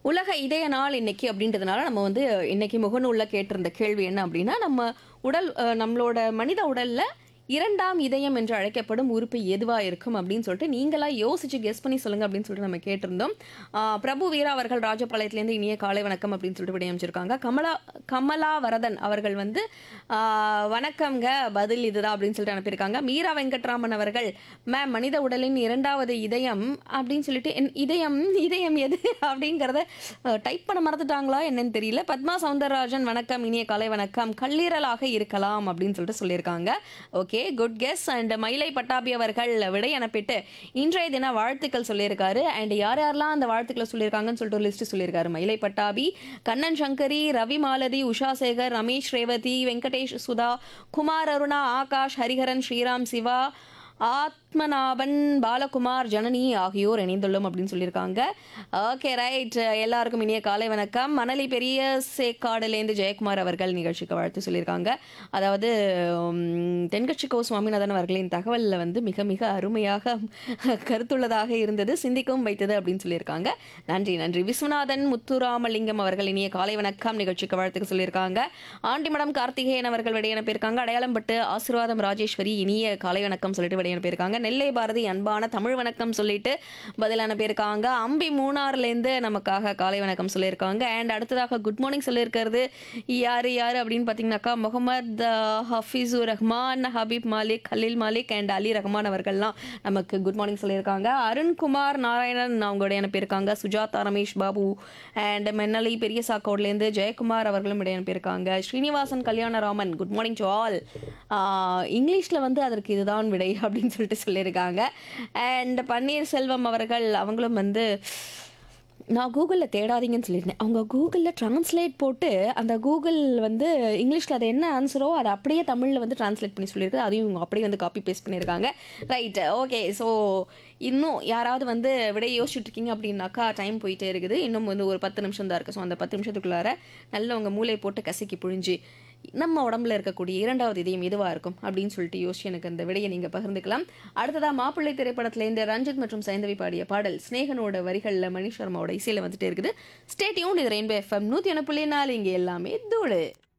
உலக இதய நாள் இன்னைக்கு அப்படின்றதுனால நம்ம வந்து இன்னைக்கு முகநூல்ல கேட்டிருந்த கேள்வி என்ன அப்படின்னா நம்ம உடல் அஹ், நம்மளோட மனித உடல்ல இரண்டாம் இதயம் என்று அழைக்கப்படும் உறுப்பு எதுவா இருக்கும் அப்படின்னு சொல்லிட்டு நீங்களா யோசிச்சு கெஸ் பண்ணி சொல்லுங்க அப்படின்னு சொல்லிட்டு நம்ம கேட்டிருந்தோம் ஆஹ், பிரபு வீரா அவர்கள் ராஜபாளையத்திலேருந்து இனிய காலை வணக்கம் அப்படின்னு சொல்லிட்டு விடையமைச்சிருக்காங்க கமலா கமலா வரதன் அவர்கள் வந்து ஆஹ், வணக்கம்ங்க பதில் இதுதான் அப்படின்னு சொல்லிட்டு அனுப்பியிருக்காங்க மீரா வெங்கட்ராமன் அவர்கள் மேம் மனித உடலின் இரண்டாவது இதயம் அப்படின்னு சொல்லிட்டு என் இதயம் இதயம் எது அப்படிங்கிறத டைப் பண்ண மறந்துட்டாங்களா என்னன்னு தெரியல பத்மா சவுந்தரராஜன் வணக்கம் இனிய காலை வணக்கம் கல்லீரலாக இருக்கலாம் அப்படின்னு சொல்லிட்டு சொல்லியிருக்காங்க ஓகே குட் கெஸ் அண்ட் மயிலை பட்டாபி அவர்கள் விடை அனுப்பிட்டு இன்றைய தின வாழ்த்துக்கள் சொல்லியிருக்காரு அண்ட் யார் யாரெல்லாம் அந்த வாழ்த்துக்களை சொல்லியிருக்காங்கன்னு சொல்லிட்டு ஒரு லிஸ்ட் சொல்லியிருக்காரு மயிலை பட்டாபி கண்ணன் சங்கரி ரவி மாலதி உஷா சேகர் ரமேஷ் ரேவதி வெங்கடேஷ் சுதா குமார் அருணா ஆகாஷ் ஹரிஹரன் ஸ்ரீராம் சிவா ஆத்மநாபன் பாலகுமார் ஜனனி ஆகியோர் இணைந்துள்ளோம் அப்படின்னு சொல்லியிருக்காங்க ஓகே ரைட் எல்லாருக்கும் இனிய காலை வணக்கம் மணலி பெரிய சேக்காடுலேருந்து ஜெயக்குமார் அவர்கள் நிகழ்ச்சிக்கு வாழ்த்து சொல்லியிருக்காங்க அதாவது உம், தென்கட்சி கோ சுவாமிநாதன் அவர்களின் தகவலில் வந்து மிக மிக அருமையாக கருத்துள்ளதாக இருந்தது சிந்திக்கவும் வைத்தது அப்படின்னு சொல்லியிருக்காங்க நன்றி நன்றி விஸ்வநாதன் முத்துராமலிங்கம் அவர்கள் இனிய காலை வணக்கம் நிகழ்ச்சிக்கு வாழ்த்துக்கு சொல்லியிருக்காங்க ஆண்டிமடம் கார்த்திகேயன் அவர்கள் விடை அனுப்பியிருக்காங்க அடையாளம் பட்டு ஆசீர்வாதம் ராஜேஸ்வரி இனிய காலை வணக்கம் சொல்லிட்டு விடை அனுப்பியிருக்காங்க நெல்லை பாரதி அன்பான தமிழ் வணக்கம் சொல்லிட்டு பதில் அனுப்பியிருக்காங்க அம்பி மூணார்லேருந்து நமக்காக காலை வணக்கம் சொல்லியிருக்காங்க அண்ட் அடுத்ததாக குட் மார்னிங் சொல்லியிருக்கிறது யார் யார் அப்படின்னு பார்த்தீங்கன்னாக்கா முகமது ஹஃபீஸுர் ரஹ்மான் ஹபீப் மாலிக் கலீல் மாலிக் அண்ட் அலி ரஹ்மான் அவர்கள்லாம் நமக்கு குட் மார்னிங் சொல்லியிருக்காங்க அருண்குமார் நாராயணன் அவங்களுடைய அனுப்பியிருக்காங்க சுஜாதா ரமேஷ் பாபு அண்ட் மென்னலி பெரிய சாக்கோட்லேருந்து ஜெயக்குமார் அவர்களும் இடைய அனுப்பியிருக்காங்க Srinivasan Kalyanaraman good morning to all இங்கிலீஷில் வந்து அதற்கு இதுதான் விடை அப்படின்னு சொல்லிட்டு சொல்லியிருக்காங்க அண்ட் பன்னீர்செல்வம் அவர்கள் அவங்களும் வந்து நான் கூகுளில் தேடாதீங்கன்னு சொல்லியிருந்தேன் அவங்க கூகுளில் ட்ரான்ஸ்லேட் போட்டு அந்த கூகுள் வந்து இங்கிலீஷில் அது என்ன ஆன்சரோ அதை அப்படியே தமிழில் வந்து ட்ரான்ஸ்லேட் பண்ணி சொல்லியிருக்கு அதையும் இவங்க அப்படியே வந்து காப்பி பேஸ்ட் பண்ணியிருக்காங்க ரைட் ஓகே ஸோ இன்னும் யாராவது வந்து விட யோசிச்சுட்டு இருக்கீங்க அப்படின்னாக்கா டைம் போயிட்டே இருக்குது இன்னும் வந்து ஒரு பத்து நிமிஷம் தான் இருக்குது ஸோ அந்த பத்து நிமிஷத்துக்குள்ளார நல்ல உங்கள் மூளை போட்டு கசக்கி புழிஞ்சு நம்ம உடம்புல இருக்கக்கூடிய இரண்டாவது இதயம் எதுவாக இருக்கும் அப்படின்னு சொல்லிட்டு யோசிச்சு எனக்கு அந்த விடையை நீங்கள் பகிர்ந்துக்கலாம் அடுத்ததாக மாப்பிள்ளை திரைப்படத்துல ரஞ்சித் மற்றும் சைந்தவி பாடிய பாடல் ஸ்னேகனோட வரிகளில் மணி சர்மாவோட இசையில் வந்துட்டே இருக்குது ஸ்டேட்யூன் இது ரெயின்போ எஃப்எம் நூற்றி ஒன்று புள்ளி நாலு இங்கே எல்லாமே தூளு